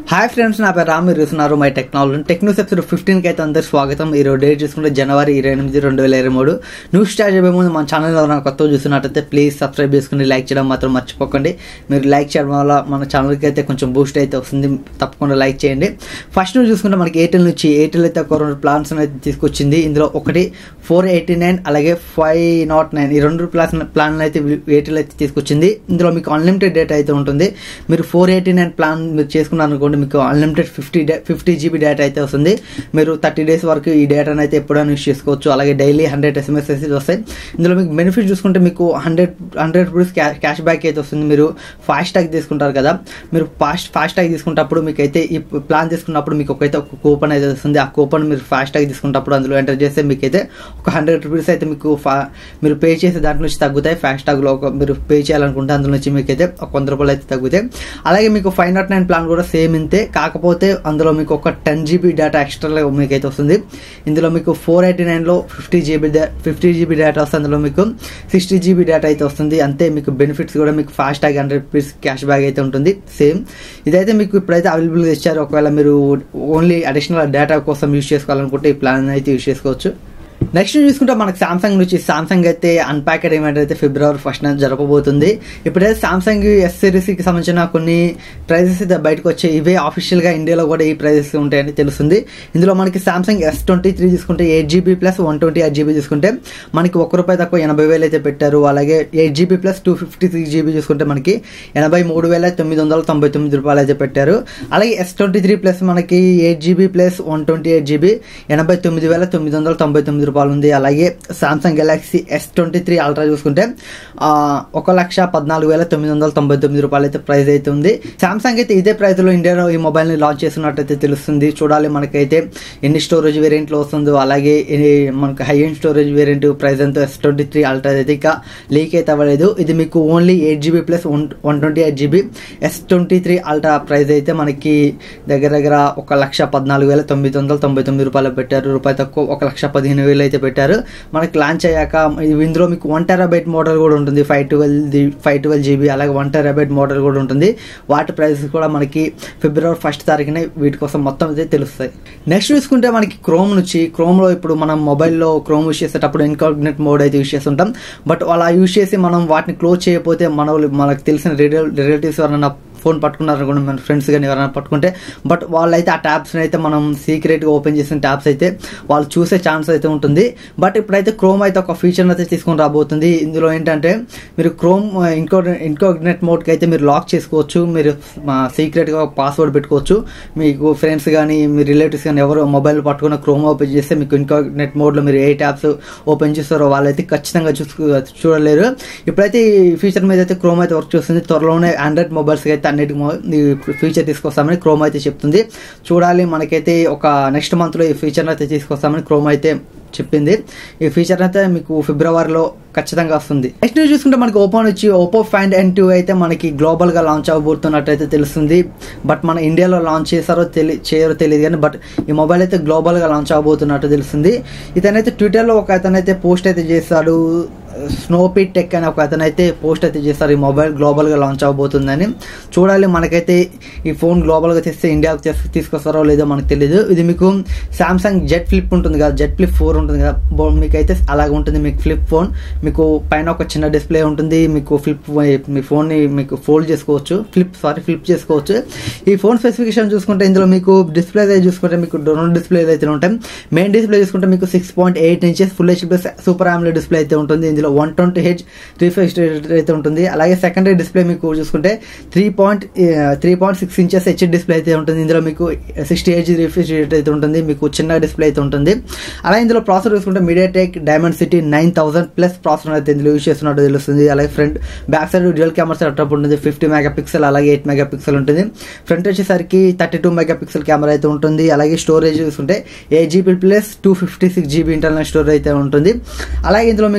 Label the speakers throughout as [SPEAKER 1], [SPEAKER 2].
[SPEAKER 1] hi friends నా పేరు రామ్ మీరు చూస్తున్నారు మై టెక్నాలజీ టెక్నోస్ ఎపిసోడ్ ఫిఫ్టీన్కి అయితే అందరు స్వాగతం ఈ రోజు డేట్ చూసుకుంటే జనవరి ఇరవై ఎనిమిది రెండు వేల ఇరవై మూడు న్యూస్ స్టార్ట్ చేయబోయే ముందు మన ఛానల్ ఎవరైనా కొత్తగా చూస్తున్నట్టయితే ప్లీజ్ సబ్స్క్రైబ్ చేసుకుని లైక్ చేయడం మాత్రం మర్చిపోకండి మీరు లైక్ చేయడం వల్ల మన ఛానల్కి అయితే కొంచెం బూస్ట్ అయితే వస్తుంది తప్పకుండా లైక్ చేయండి ఫస్ట్ న్యూస్ చూసుకుంటే మనకి ఎయిర్టెల్ నుంచి ఎయిర్టెల్ అయితే ఒక రెండు ప్లాన్స్ అయితే తీసుకొచ్చింది ఇందులో ఒకటి ఫోర్ ఎయిటీ నైన్ అలాగే ఫైవ్ నాట్ నైన్ ఈ రెండు ప్లాన్ ప్లాన్ అయితే ఎయిర్టెల్ అయితే తీసుకొచ్చింది ఇందులో మీకు అన్లిమిటెడ్ డేటా అయితే ఉంటుంది మీరు ఫోర్ ఎయిటీ నైన్ ప్లాన్ మీరు చేసుకున్నారు అనుకోండి మీకు unlimited fifty day fifty GB data అయితే వస్తుంది మీరు థర్టీ డేస్ వరకు ఈ డేటాను అయితే ఎప్పుడైనా యూస్ చేసుకోవచ్చు అలాగే డైలీ హండ్రెడ్ ఎస్ఎంఎస్ అయితే వస్తాయి ఇందులో మీకు బెనిఫిట్ చూసుకుంటే మీకు hundred hundred rupees cash back అయితే వస్తుంది మీరు ఫాస్ట్ ట్యాగ్ తీసుకుంటారు కదా మీరు ఫాస్ట్ ఫాస్ట్ ట్యాగ్ తీసుకున్నప్పుడు మీకు అయితే ఈ ప్లాన్ తీసుకున్నప్పుడు మీకు ఒకైతే ఒక కూపన్ అయితే వస్తుంది ఆ కూపన్ మీరు ఫాస్ట్ ట్యాగ్ తీసుకున్నప్పుడు అందులో ఎంటర్ చేస్తే మీకు అయితే ఒక హండ్రెడ్ రూపీస్ అయితే మీకు ఫా మీరు పే చేసే దాంట్లో నుంచి తగ్గుతాయి ఫాస్ట్ ట్యాగ్లో ఒక మీరు పే చేయాలనుకుంటే అందులో నుంచి మీకు అయితే ఒక వంద రూపాయలు అయితే తగ్గుతాయి అలాగే మీకు ఫైవ్ నాట్ నైన్ ప్లాన్ కూడా సేమ్ ఇంతే కాకపోతే అందులో మీకు ఒక టెన్ జీబీ డేటా ఎక్స్ట్రా మీకు అయితే వస్తుంది ఇందులో మీకు ఫోర్ ఎయిటీ నైన్లో fifty GB fifty GB data వస్తుంది అందులో మీకు సిక్స్టీ జీబీ డేటా అయితే వస్తుంది అంతే మీకు బెనిఫిట్స్ కూడా మీకు fast tag hundred rupees cash back అయితే ఉంటుంది సేమ్ ఇదైతే మీకు ఇప్పుడైతే అవైలబుల్గా ఇచ్చారు ఒకవేళ మీరు ఓన్లీ అడిషనల్ డేటా కోసం యూస్ చేసుకోవాలనుకుంటే ఈ ప్లాన్ అయితే యూస్ చేసుకోవచ్చు నెక్స్ట్ చూసుకుంటే మనకి సామ్సంగ్ నుంచి సామ్సంగ్ అయితే అన్ప్యాకెడ్ ఈవెంట్ అయితే ఫిబ్రవరి ఫస్ట్ జరపబోతుంది ఇప్పుడైతే సామ్సంగ్ ఎస్ సిరీస్కి సంబంధించిన కొన్ని ప్రైజెస్ అయితే బయటకు వచ్చాయి ఇవే ఆఫీషియల్గా ఇండియాలో కూడా ఈ ప్రైజెస్ ఉంటాయని తెలుస్తుంది ఇందులో మనకి సామ్సంగ్ ఎస్ ట్వంటీ త్రీ తీసుకుంటే eight GB plus one twenty eight GB తీసుకుంటే మనకి ఒక్క రూపాయి తక్కువ ఎనభై వేలు అయితే పెట్టారు అలాగే eight GB plus two fifty six GB చూసుకుంటే మనకి ఎనభై మూడు వేల తొమ్మిది వందల తొంభై తొమ్మిది రూపాయలు అయితే పెట్టారు అలాగే ఎస్ ట్వంటీ త్రీ ప్లస్ మనకి eight GB plus one twenty eight GB ఎనభై తొమ్మిది వేల తొమ్మిది వందల తొంభై తొమ్మిది రూపాయలు ఉంది అలాగే Samsung Galaxy S twenty three ultra చూసుకుంటే ఒక లక్ష పద్నాలుగు వేల తొమ్మిది వందల తొంభై తొమ్మిది రూపాయలు అయితే ప్రైస్ అయితే ఉంది సామ్సంగ్ అయితే ఇదే ప్రైస్లో ఇండియాలో ఈ మొబైల్ని లాంచ్ చేస్తున్నట్టయితే తెలుస్తుంది చూడాలి మనకైతే ఎన్ని స్టోరేజ్ వేరియంట్లో వస్తుందో అలాగే మనకు high end storage variant price ఎంతో ఎస్ ట్వంటీ త్రీ అల్ట్రా అయితే ఇక లీక్ అయితే అవ్వలేదు ఇది మీకు only eight GB plus one one twenty eight GB S twenty three ultra price అయితే మనకి దగ్గర దగ్గర ఒక లక్ష పద్నాలుగు వేల తొమ్మిది వందల తొంభై తొమ్మిది రూపాయలు పెట్టారు రూపాయి తక్కువ ఒక లక్ష పదిహేను వేలు అయితే పెట్టారు మనకి లాంచ్ అయ్యాక ఇందులో మీకు వన్ టెరాబైట్ మోడల్ కూడా ఉంటుంది five twelve five twelve GB అలాగే వన్ టెరాబైట్ మోడల్ కూడా ఉంటుంది వాటి ప్రైస్ కూడా మనకి ఫిబ్రవరి ఫస్ట్ తారీఖునే వీటి కోసం మొత్తం అయితే తెలుస్తాయి నెక్స్ట్ చూసుకుంటే మనకి క్రోమ్ నుంచి క్రోమ్లో ఇప్పుడు మనం మొబైల్లో క్రోమ్ యూస్ చేసేటప్పుడు ఇన్కాగ్నెట్ మోడ్ అయితే యూస్ చేస్తుంటాం బట్ అలా యూస్ చేసి మనం వాటిని క్లోజ్ చేయకపోతే మన మనకు తెలిసిన రిలేటివ్స్ ఎవరైనా ఫోన్ పట్టుకున్నారు అనుకోండి మన ఫ్రెండ్స్ కానీ ఎవరైనా పట్టుకుంటే బట్ వాళ్ళైతే ఆ ట్యాబ్స్ని అయితే మనం సీక్రెట్గా ఓపెన్ చేసిన ట్యాబ్స్ అయితే వాళ్ళు చూసే ఛాన్స్ అయితే ఉంటుంది బట్ ఇప్పుడైతే క్రోమ్ అయితే ఒక ఫీచర్ అయితే తీసుకొని రాబోతుంది ఇందులో ఏంటంటే మీరు క్రోమ్ ఇంకో ఇంకోగ్నెట్ మోడ్కి అయితే మీరు లాక్ చేసుకోవచ్చు మీరు సీక్రెట్గా పాస్వర్డ్ పెట్టుకోవచ్చు మీకు ఫ్రెండ్స్ కానీ మీ రిలేటివ్స్ కానీ ఎవరు మొబైల్ పట్టుకున్న క్రోమ్ ఓపెన్ చేస్తే మీకు ఇంకోగ్నెట్ మోడ్లో మీరు ఏ ట్యాబ్స్ ఓపెన్ చేస్తారో వాళ్ళైతే ఖచ్చితంగా చూసుకో చూడలేరు ఇప్పుడైతే ఈ ఫీచర్ మీద అయితే క్రోమ్ అయితే వర్క్ చేస్తుంది త్వరలోనే ఆండ్రాయిడ్ మొబైల్స్కి అయితే అన్నిటికి ఫీచర్ తీసుకొస్తామని క్రోమ్ అయితే చెప్తుంది చూడాలి మనకైతే ఒక నెక్స్ట్ మంత్లో ఈ ఫీచర్ అయితే తీసుకొస్తామని క్రోమ్ అయితే చెప్పింది ఈ ఫీచర్ అయితే మీకు ఫిబ్రవరిలో ఖచ్చితంగా వస్తుంది నెక్స్ట్ చూసుకుంటే మనకి ఓపో నుంచి ఓపో ఫైండ్ ఎన్ టూ అయితే మనకి గ్లోబల్ గా లాంచ్ అవ్వబోతున్నట్టు అయితే తెలుస్తుంది బట్ మన ఇండియాలో లాంచ్ చేస్తారో తెలి చేయరో తెలియదు కానీ బట్ ఈ మొబైల్ అయితే గ్లోబల్ గా లాంచ్ అవ్వబోతున్నట్టు తెలుస్తుంది ఇతనైతే ట్విట్టర్లో ఒక అతనైతే పోస్ట్ అయితే చేస్తాడు స్నోపీ టెక్ అని ఒక అతను అయితే పోస్ట్ అయితే చేస్తారు ఈ మొబైల్ గ్లోబల్గా లాంచ్ అవబోతుందని చూడాలి మనకైతే ఈ ఫోన్ గ్లోబల్గా తెస్తే ఇండియాకు తీసుకొస్తారో లేదో మనకు తెలియదు ఇది మీకు సామ్సంగ్ జెట్ ఫ్లిప్ ఉంటుంది కదా జెట్ ఫ్లిప్ ఫోర్ ఉంటుంది కదా మీకైతే అలాగే ఉంటుంది మీకు ఫ్లిప్ ఫోన్ మీకు పైన ఒక చిన్న డిస్ప్లే ఉంటుంది మీకు ఫ్లిప్ మీ ఫోన్ని మీకు ఫోల్డ్ చేసుకోవచ్చు ఫ్లిప్ సారీ ఫ్లిప్ చేసుకోవచ్చు ఈ ఫోన్ స్పెసిఫికేషన్ చూసుకుంటే ఇందులో మీకు డిస్ప్లే చూసుకుంటే మీకు రెండు డిస్ప్లేలు అయితే ఉంటాయి మెయిన్ డిస్ప్లే చూసుకుంటే మీకు six point eight inches full H plus super AMOLED display అయితే ఉంటుంది ఇందులో వన్ ట్వంటీ హెచ్ రీఫ్రెష్ అయితే ఉంటుంది అలాగే సెకండరీ డిస్ప్లే మీకు చూసుకుంటే three point three point six inches H display అయితే ఉంటుంది ఇందులో మీకు సిక్స్టీ హెచ్ రీఫ్రెష్ రేట్ అయితే ఉంటుంది మీకు చిన్న డిస్ప్లే అయితే ఉంటుంది అలాగే ఇందులో ప్రాసెసర్ చూసుకుంటే MediaTek Dimensity nine thousand plus processor అయితే ఇందులో యూస్ చేస్తున్నట్టు తెలుస్తుంది అలాగే front back side dual camera setup ఉంటుంది ఫిఫ్టీ మెగా పిక్సెల్ అలాగే ఎయిట్ మెగా పిక్సెల్ ఉంటుంది ఫ్రంట్ వచ్చేసరికి thirty two megapixel camera అయితే ఉంటుంది అలాగే స్టోరేజ్ చూసుకుంటే eight GB plus two fifty six GB internal storage అయితే ఉంటుంది అలాగే ఇందులో మీకు బ్యాటరీ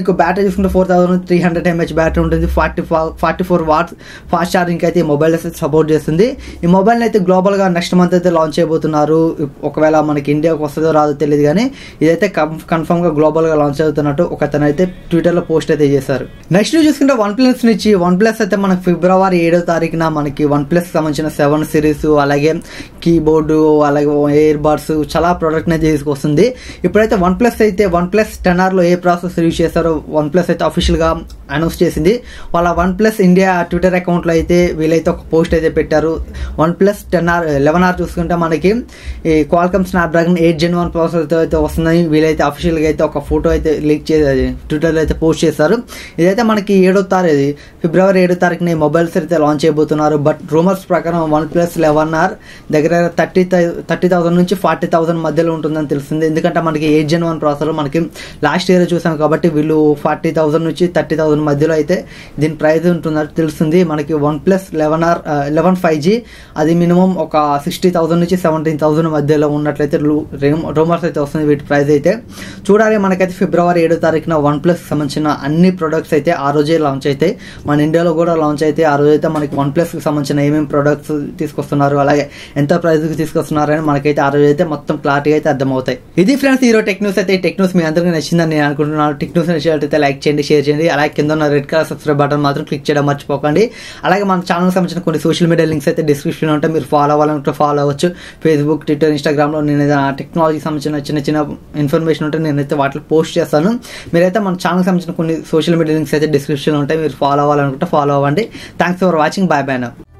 [SPEAKER 1] తీసుకుంటే four thousand three hundred MH battery ఉంటుంది forty forty four watts fast charging అయితే ఈ మొబైల్ అయితే సపోర్ట్ చేస్తుంది ఈ మొబైల్ అయితే గ్లోబల్గా నెక్స్ట్ మంత్ అయితే లాంచ్ చేయబోతున్నారు ఒకవేళ మనకి ఇండియాకి వస్తుందో రాదో తెలియదు కానీ ఇదైతే కన్ఫర్మ్గా గ్లోబల్గా లాంచ్ అవుతున్నట్టు ఒక అతను అయితే ట్విట్టర్లో పోస్ట్ అయితే చేశారు నెక్స్ట్ చూసుకుంటే వన్ ప్లస్ నుంచి వన్ ప్లస్ అయితే మనకి ఫిబ్రవరి ఏడో తారీఖున మనకి వన్ ప్లస్ సంబంధించిన సెవెన్ సిరీస్ అలాగే కీబోర్డు అలాగే ఇయర్ బడ్స్ చాలా ప్రోడక్ట్ అయితే తీసుకొస్తుంది ఇప్పుడైతే వన్ ప్లస్ అయితే వన్ ప్లస్ టెన్ ఆర్లో ఏ ప్రాసెస్ యూజ్ చేస్తారో వన్ ప్లస్ అయితే అఫీషియల్గా అనౌన్స్ చేసింది వాళ్ళ వన్ ప్లస్ ఇండియా ట్విట్టర్ అకౌంట్లో అయితే వీళ్ళైతే ఒక పోస్ట్ అయితే పెట్టారు OnePlus ten R eleven R చూసుకుంటే మనకి ఈ Qualcomm Snapdragon eight gen one process అయితే వస్తుందని వీళ్ళైతే అఫీషియల్గా అయితే ఒక ఫోటో అయితే లీక్ చేసి ట్విట్టర్లో అయితే పోస్ట్ చేశారు ఇదైతే మనకి ఏడో తారీఖు ఫిబ్రవరి ఏడో తారీఖున ఈ మొబైల్స్ అయితే లాంచ్ చేయబోతున్నారు బట్ రూమర్స్ ప్రకారం వన్ ప్లస్ లెవెన్ ఆర్ దగ్గర థర్టీ థర్టీ థౌసండ్ నుంచి ఫార్టీ థౌసండ్ మధ్యలో ఉంటుందని తెలిసింది ఎందుకంటే మనకి ఎయిట్ జెన్ వన్ ప్రాసెసర్ మనకి లాస్ట్ ఇయర్ చూసాం కాబట్టి వీళ్ళు ఫార్టీ థౌసండ్ నుంచి థర్టీ థౌసండ్ మధ్యలో అయితే దీని ప్రైస్ ఉంటుందని తెలుస్తుంది మనకి OnePlus eleven R eleven five G అది మినిమం ఒక సిక్స్టీ థౌసండ్ నుంచి సెవెంటీన్ థౌసండ్ మధ్యలో ఉన్నట్లయితే రూమర్స్ అయితే వస్తుంది వీటి ప్రైస్ అయితే చూడాలి మనకైతే ఫిబ్రవరి ఏడో తారీఖున వన్ ప్లస్ సంబంధించిన అన్ని ప్రొడక్ట్స్ అయితే ఆ రోజే లాంచ్ అవుతాయి మన ఇండియాలో కూడా లాంచ్ అయితే ఆ రోజు అయితే మనకి వన్ ప్లస్కి సంబంధించిన ఏమేమి ప్రొడక్ట్స్ తీసుకొస్తున్నారు అలాగే ఎంత ప్రైస్కి తీసుకొస్తున్నారు అని మనకైతే ఆ రోజు అయితే మొత్తం క్లారిటీ అయితే అర్థమవుతాయి ఇది ఫ్రెండ్స్ ఈరోజు టెక్ న్యూస్ అయితే టెక్ న్యూస్ మీ అందరికీ నచ్చిందని నేను అనుకుంటున్నాను టెక్ న్యూస్ నచ్చినట్లయితే లైక్ చేయండి షేర్ చేయండి అలాగే కింద ఉన్న రెడ్ కలర్ సబ్స్క్రైబ్ బటన్ మాత్రం క్లిక్ చేయడం మర్చిపోకండి అలాగే మన ఛానల్ సంబంధించిన కొన్ని సోషల్ మీడియా లింక్స్ అయితే డిస్క్రిప్షన్లో ఉంటే మీరు ఫాలో అవ్వాలనుకుంటే ఫాలో అవ్వచ్చు ఫేస్బుక్ ట్విట్టర్ ఇన్స్టాగ్రామ్లో నేను ఏదైనా టెక్నాలజీకి సంబంధించిన చిన్న చిన్న ఇన్ఫర్మేషన్ ఉంటే నేనైతే వాటిలో పోస్ట్ చేస్తాను మీరైతే మన ఛానల్ సంబంధించిన కొన్ని సోషల్ మీడియా లింక్స్ అయితే డిస్క్రిప్షన్లో ఉంటాయి మీరు ఫాలో అవ్వాలనుకుంటే ఫాలో అవ్వండి thanks for watching bye bye నా